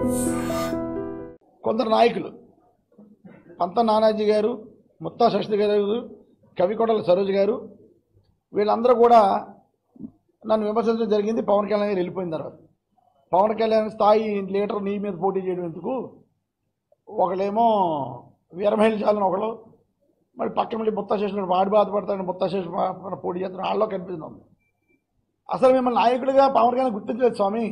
కొందరు నాయకులు పంత నానాజీ గారు ముత్తా శశి గారు కవికొండల సరోజ్ గారు వీళ్ళందరూ కూడా నన్ను విమర్శించడం జరిగింది పవన్ కళ్యాణ్ గారు వెళ్ళిపోయిన తర్వాత పవన్ కళ్యాణ్ స్థాయి లీడర్ నీ మీద పోటీ చేయడం ఎందుకు ఒకళ్ళేమో వీరమహిళ చాలని ఒకళ్ళు మరి పక్కన మళ్ళీ ముత్తా శేషుడు వాడి బాధపడతాడు ముత్తా శేషు పోటీ చేస్తాడు వాళ్ళలో కనిపిస్తుంది అసలు మిమ్మల్ని నాయకుడిగా పవన్ కళ్యాణ్ గుర్తించలేదు స్వామి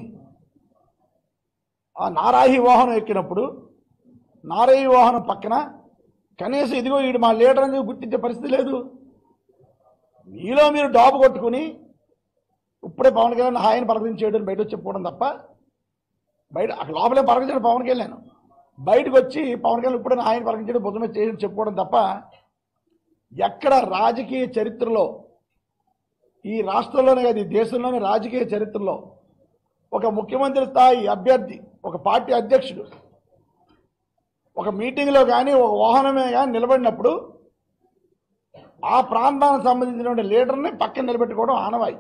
ఆ నారాహి వాహనం ఎక్కినప్పుడు నారాయి వాహనం పక్కన కనీసం ఇదిగో వీడు మా లీడర్ అని గుర్తించే పరిస్థితి లేదు మీలో మీరు డాబు కొట్టుకుని ఇప్పుడే పవన్ కళ్యాణ్ హాయిని పలకరించేయడం బయట వచ్చి చెప్పుకోవడం తప్ప బయట అక్కడ లోపలే పలకరించాడు పవన్ కళ్యాణ్ బయటకు వచ్చి పవన్ కళ్యాణ్ ఇప్పుడే హాయిని పలకరించడం బుద్ధమే చేయడం చెప్పుకోవడం తప్ప ఎక్కడ రాజకీయ చరిత్రలో ఈ రాష్ట్రంలోనే కాదు ఈ దేశంలోనే రాజకీయ చరిత్రలో ఒక ముఖ్యమంత్రి స్థాయి అభ్యర్థి ఒక పార్టీ అధ్యక్షుడు ఒక మీటింగ్లో కానీ ఒక వాహనమే కానీ నిలబడినప్పుడు ఆ ప్రాంతానికి సంబంధించిన లీడర్ని పక్కన నిలబెట్టుకోవడం ఆనవాయి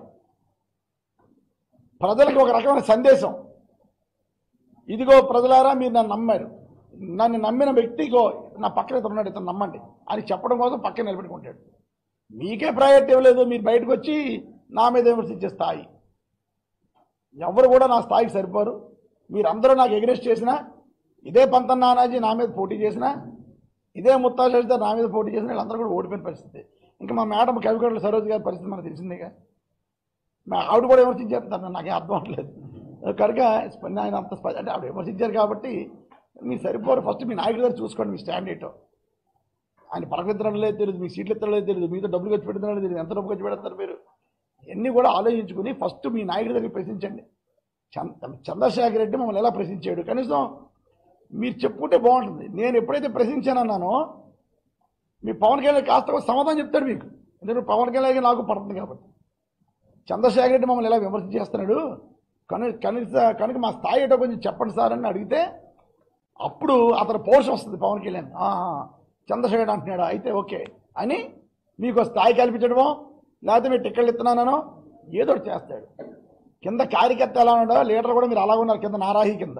ప్రజలకు ఒక రకమైన సందేశం ఇదిగో ప్రజలారా మీరు నన్ను నమ్మారు నన్ను నమ్మిన వ్యక్తిగో నా పక్కన ఇతను ఉన్నాడు ఇతను నమ్మండి అని చెప్పడం కోసం పక్కన నిలబెట్టుకుంటాడు మీకే ప్రయారిటీ ఇవ్వలేదు మీరు బయటకు వచ్చి నా మీద విమర్శించే స్థాయి ఎవరు కూడా నా స్థాయికి సరిపోరు మీరందరూ నాకు ఎగ్రెస్ట్ చేసినా ఇదే పంతం నానాజీ నా మీద పోటీ చేసినా ఇదే ముత్తా శశిధర్ నా మీద పోటీ చేసిన వీళ్ళందరూ కూడా ఓడిపోయిన పరిస్థితి ఇంకా మా మేడం కవికొండల సరోజ్ గారి పరిస్థితి మనకు తెలిసిందేగా మా ఆవిడ కూడా విమర్శించేస్తారు నాకేం అర్థం అవ్వట్లేదు కనుక స్పంద- ఆయన అంత స్ప- అంటే ఆవిడ విమర్శించారు కాబట్టి మీరు సరిపోరు ఫస్ట్ మీ నాయకుడి గారు చూసుకోండి మీ స్టాండ్ ఏంటో ఆయన పరగెత్తడం లేదు తెలియదు మీ సీట్లు ఎత్తడం లేదు తెలియదు మీతో డబ్బులు ఖర్చు పెడుతున్నారో తెలియదు ఎంత డబ్బు ఖర్చు పెడతారు మీరు ఇవన్నీ కూడా ఆలోచించుకుని ఫస్ట్ మీ నాయకుడి దగ్గర ప్రశ్నించండి చంద్ర చంద్రశేఖర్ రెడ్డి మమ్మల్ని ఎలా ప్రశ్నించాడు కనీసం మీరు చెప్పుకుంటే బాగుంటుంది నేను ఎప్పుడైతే ప్రశ్నించానన్నానో మీ పవన్ కళ్యాణ్ కాస్త కొంత సమాధానం చెప్తాడు మీకు ఎందుకంటే పవన్ కళ్యాణ్ నాకు పడుతుంది కాబట్టి చంద్రశేఖర్ రెడ్డి మమ్మల్ని ఎలా విమర్శ చేస్తున్నాడు కను కనీస కనుక మా స్థాయి ఏంటో కొంచెం చెప్పండి సార్ అని అడిగితే అప్పుడు అతని పోష వస్తుంది పవన్ కళ్యాణ్ ఆహా, చంద్రశేఖర్ రెడ్డి అంటున్నాడు అయితే ఓకే అని మీకు ఒక స్థాయి కల్పించడమో లేకపోతే మీరు టిక్కెట్లు ఇస్తున్నానో ఏదో ఒకటి చేస్తాడు కింద కార్యకర్త ఎలా ఉన్నాడో లీడర్ కూడా మీరు అలా ఉన్నారు కింద నారాహి కింద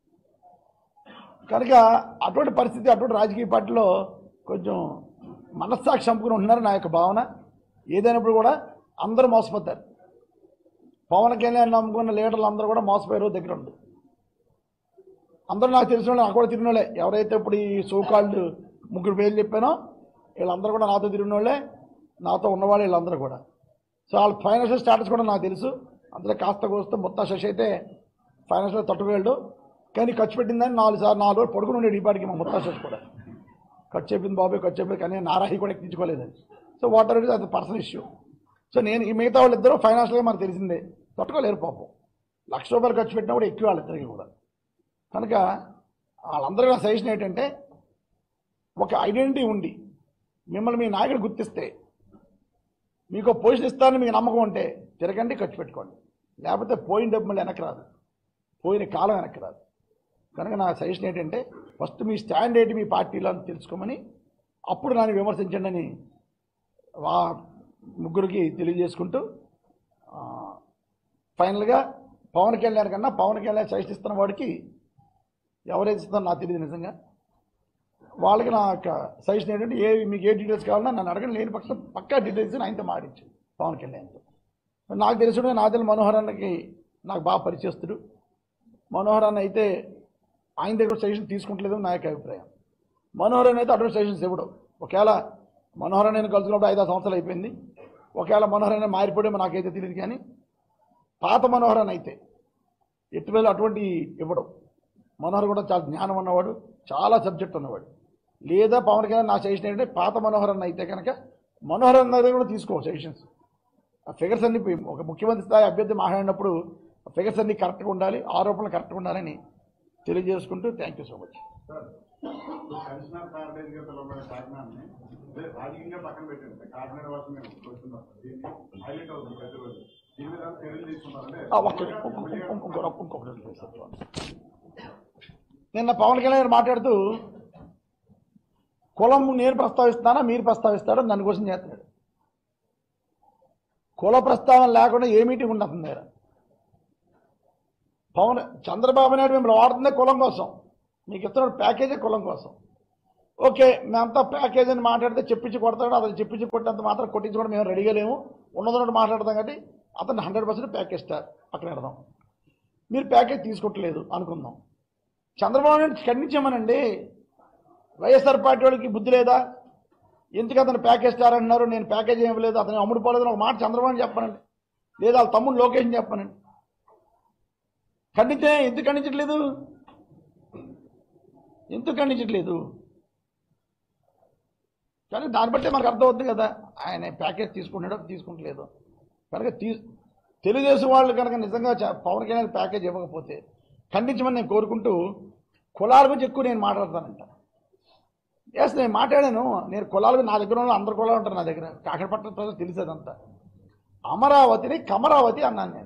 కనుక అటువంటి పరిస్థితి అటువంటి రాజకీయ పార్టీలో కొంచెం మనస్సాక్షి చంపుకుని ఉంటున్నారు నా యొక్క భావన ఏదైనప్పుడు కూడా అందరూ మోసపోతారు పవన్ కళ్యాణ్ నమ్ముకున్న లీడర్లు అందరూ కూడా మోసపోయే రోజు దగ్గర ఉంది అందరూ నాకు తెలిసిన వాళ్ళు నాకు కూడా తిరిగిన వాళ్ళే ఎవరైతే ఇప్పుడు ఈ సోకాళ్ళు ముగ్గురు పేర్లు చెప్పానో వీళ్ళందరూ కూడా నాతో తిరిగిన వాళ్ళే నాతో ఉన్నవాళ్ళు వీళ్ళందరూ కూడా సో వాళ్ళ ఫైనాన్షియల్ స్టాటస్ కూడా నాకు తెలుసు అందులో కాస్త కోస్త మొత్తం శశి అయితే ఫైనాన్షియల్ తట్టుకోలేడు కానీ ఖర్చు పెట్టిందని నాలుగు సార్లు నాలుగు రోజులు పడుకుని ఉండేది ఈ పాటికి మా మొత్తం శశి కూడా ఖర్చు చెప్పింది బాబాయ్ ఖర్చు చెప్పింది కానీ నారాహి కూడా ఎక్కించుకోలేదని సో వాటర్ ఇట్ అది పర్సనల్ ఇష్యూ సో నేను ఈ మిగతా వాళ్ళిద్దరూ ఫైనాన్షియల్గా మనకు తెలిసిందే తట్టుకోలేరు పాపం లక్ష రూపాయలు ఖర్చు పెట్టినా కూడా ఎక్కువ వాళ్ళిద్దరికి కూడా కనుక వాళ్ళందరూ నా సజెషన్ ఏంటంటే ఒక ఐడెంటిటీ ఉండి మిమ్మల్ని మీ నాయకుడు గుర్తిస్తే మీకు ఒక పొజిషన్ ఇస్తానని మీకు నమ్మకం ఉంటే తిరగండి ఖర్చు పెట్టుకోండి లేకపోతే పోయిన డబ్బు మళ్ళీ వెనక్కి రాదు పోయిన కాలం వెనక్కి రాదు కనుక నా సజెషన్ ఏంటంటే ఫస్ట్ మీ స్టాండ్ ఏంటి మీ పార్టీలో అని తెలుసుకోమని అప్పుడు నన్ను విమర్శించండి అని వా ముగ్గురికి తెలియజేసుకుంటూ ఆ, ఫైనల్గా పవన్ కళ్యాణ్ కన్నా పవన్ కళ్యాణ్ సజెస్ట్ ఇస్తున్న వాడికి ఎవరైతే ఇస్తారో నాకు తెలియదు నిజంగా వాళ్ళకి నా యొక్క సజెషన్ ఏంటంటే ఏ మీకు ఏ డీటెయిల్స్ కావాలన్నా నన్ను అడగండి లేని పక్షం పక్కా డీటెయిల్స్ ఆయనతో మాడించు పవన్ కళ్యాణ్తో నాకు తెలుసుడు నా తెలియదు మనోహర్ అన్నకి నాకు బాగా పరిచయస్తుడు మనోహర్ అన్న అయితే ఆయన దగ్గర సజెషన్ తీసుకుంటలేదు నా యొక్క అభిప్రాయం మనోహర్ అన్న అయితే అటువంటి సజెషన్స్ ఇవ్వడు ఒకవేళ మనోహర్ నేను కలుసుకున్నప్పుడు ఐదు ఆరు సంవత్సరాలు అయిపోయింది ఒకవేళ మనోహర్ అన్న మారిపోయేమో నాకైతే తెలియదు కానీ పాత మనోహర్ అని అయితే ఎటువేళ అటువంటి ఇవ్వడం మనోహర్ కూడా చాలా జ్ఞానం ఉన్నవాడు చాలా సబ్జెక్ట్ ఉన్నవాడు లేదా పవన్ కళ్యాణ్ నా సజెషన్ ఏంటంటే పాత మనోహర్ అన్న అయితే కనుక మనోహర్ అన్న దగ్గర కూడా తీసుకో సజెషన్స్ ఆ ఫిగర్స్ అన్ని పోయి- ఒక ముఖ్యమంత్రి స్థాయి అభ్యర్థి మాట్లాడినప్పుడు ఆ ఫిగర్స్ అన్ని కరెక్ట్గా ఉండాలి ఆరోపణలు కరెక్ట్గా ఉండాలని తెలియజేసుకుంటూ thank you so much commissioner paradise గా పిలవబడే కాకినాడని అదే రాజకీయంగా పక్కన పెట్టండి సార్. కాకినాడ వాసు మేము చూస్తున్నాం దీన్ని హైలైట్ అవుతుంది ప్రతిరోజు దీని మీద చర్యలు తీసుకున్నారంటే ఆ, ఒక్క ఇంకొక- ఇంకొక- ఇంకొక- ఇంకొకటి ఉంది సార్. నిన్న పవన్ కళ్యాణ్ గారు మాట్లాడుతూ కులం నేను ప్రస్తావిస్తానా మీరు ప్రస్తావిస్తాడో నన్ను కోసం చేస్తున్నాడు కుల ప్రస్తావన లేకుండా ఏ మీటింగ్ ఉండదు దగ్గర పవన్ చంద్రబాబు నాయుడు మిమ్మల్ని వాడుతుందే కులం కోసం మీకు ఇస్తున్న ప్యాకేజీ కులం కోసం ఓకే మేమంతా ప్యాకేజ్ అని మాట్లాడితే చెప్పించి కొడతాడు అతను చెప్పించి కొట్టినంత మాత్రం కొట్టించుకోవడం మేము రెడీగా లేము ఉన్నదన్నట్టు మాట్లాడతాం కాబట్టి అతను హండ్రెడ్ పర్సెంట్ ప్యాకేజ్ స్టార్ పక్కన పెడదాం మీరు ప్యాకేజ్ తీసుకోవట్లేదు అనుకుందాం చంద్రబాబు నాయుడు ఖండించామనండి వైఎస్ఆర్ పార్టీ వాళ్ళకి బుద్ధి లేదా ఎందుకు అతను ప్యాకేజ్ స్టార్ అంటున్నారు నేను ప్యాకేజ్ ఏం లేదు అతను అమ్ముడుపోలేదు ఒక మాట చంద్రబాబు నాయుడు చెప్పానండి లేదా వాళ్ళ తమ్ముడు లోకేష్ చెప్పానండి ఖండితే ఎందుకు ఖండించట్లేదు ఎందుకు ఖండించట్లేదు కానీ దాన్ని బట్టే మనకు అర్థమవుతుంది కదా ఆయన ప్యాకేజ్ తీసుకుంటాడో తీసుకుంటలేదు కనుక తీ తెలుగుదేశం వాళ్ళు కనుక నిజంగా చ- పవన్ కళ్యాణ్ ప్యాకేజ్ ఇవ్వకపోతే ఖండించమని నేను కోరుకుంటూ కులాల గురించి ఎక్కువ నేను మాట్లాడతానంట ఎస్ నేను మాట్లాడాను నేను కులాలు నా దగ్గర ఉన్న అందరు కులాలు ఉంటారు నా దగ్గర కాకరపట్నం ప్రజలు తెలిసేదంతా అమరావతిని కమరావతి అన్నాను నేను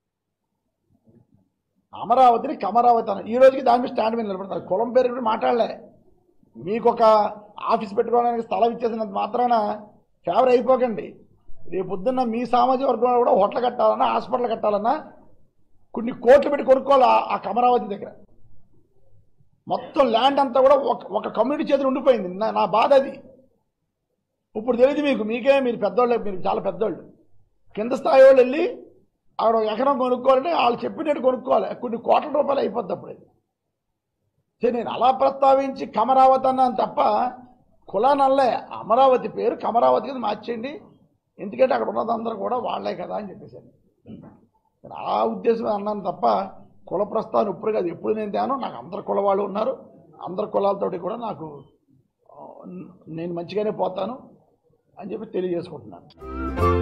అమరావతిని కమరావతి అన్నాను ఈ రోజుకి దాని మీద స్టాండ్ మీద నిలబడతాను కులం పేరు కూడా మాట్లాడలే మీకు ఒక ఆఫీస్ పెట్టుకోవడానికి స్థలం ఇచ్చేసినంత మాత్రాన ఫేవర్ అయిపోకండి రేపు పొద్దున్న మీ సామాజిక వర్గంలో కూడా హోటల్ కట్టాలన్నా హాస్పిటల్ కట్టాలన్నా కొన్ని కోట్లు పెట్టి కొనుక్కోవాలి ఆ- ఆ కమరావతి దగ్గర మొత్తం ల్యాండ్ అంతా కూడా ఒక ఒక కమ్యూనిటీ చేతులు ఉండిపోయింది నా నా బాధ అది ఇప్పుడు తెలియదు మీకు మీకే మీరు పెద్దోళ్ళు మీరు చాలా పెద్దోళ్ళు కింద స్థాయి వాళ్ళు వెళ్ళి అక్కడ ఒక ఎకరం కొనుక్కోవాలంటే వాళ్ళు చెప్పినట్టు కొనుక్కోవాలి కొన్ని కోట్ల రూపాయలు అయిపోద్ది అప్పుడు అది. సరే నేను అలా ప్రస్తావించి కమరావతి అన్నాను తప్ప కులానల్లే అమరావతి పేరు కమరావతి కింద మార్చేయండి ఎందుకంటే అక్కడ ఉన్నదందరూ కూడా వాళ్ళే కదా అని చెప్పేసాను నేను ఆ ఉద్దేశం అన్నాను తప్ప కుల ప్రస్తావన ఇప్పుడు కాదు ఎప్పుడు నేను తేను నాకు అందరు కుల వాళ్ళు ఉన్నారు అందరు కులాలతోటి కూడా నాకు ఆ, నేను మంచిగానే పోతాను అని చెప్పి తెలియజేసుకుంటున్నాను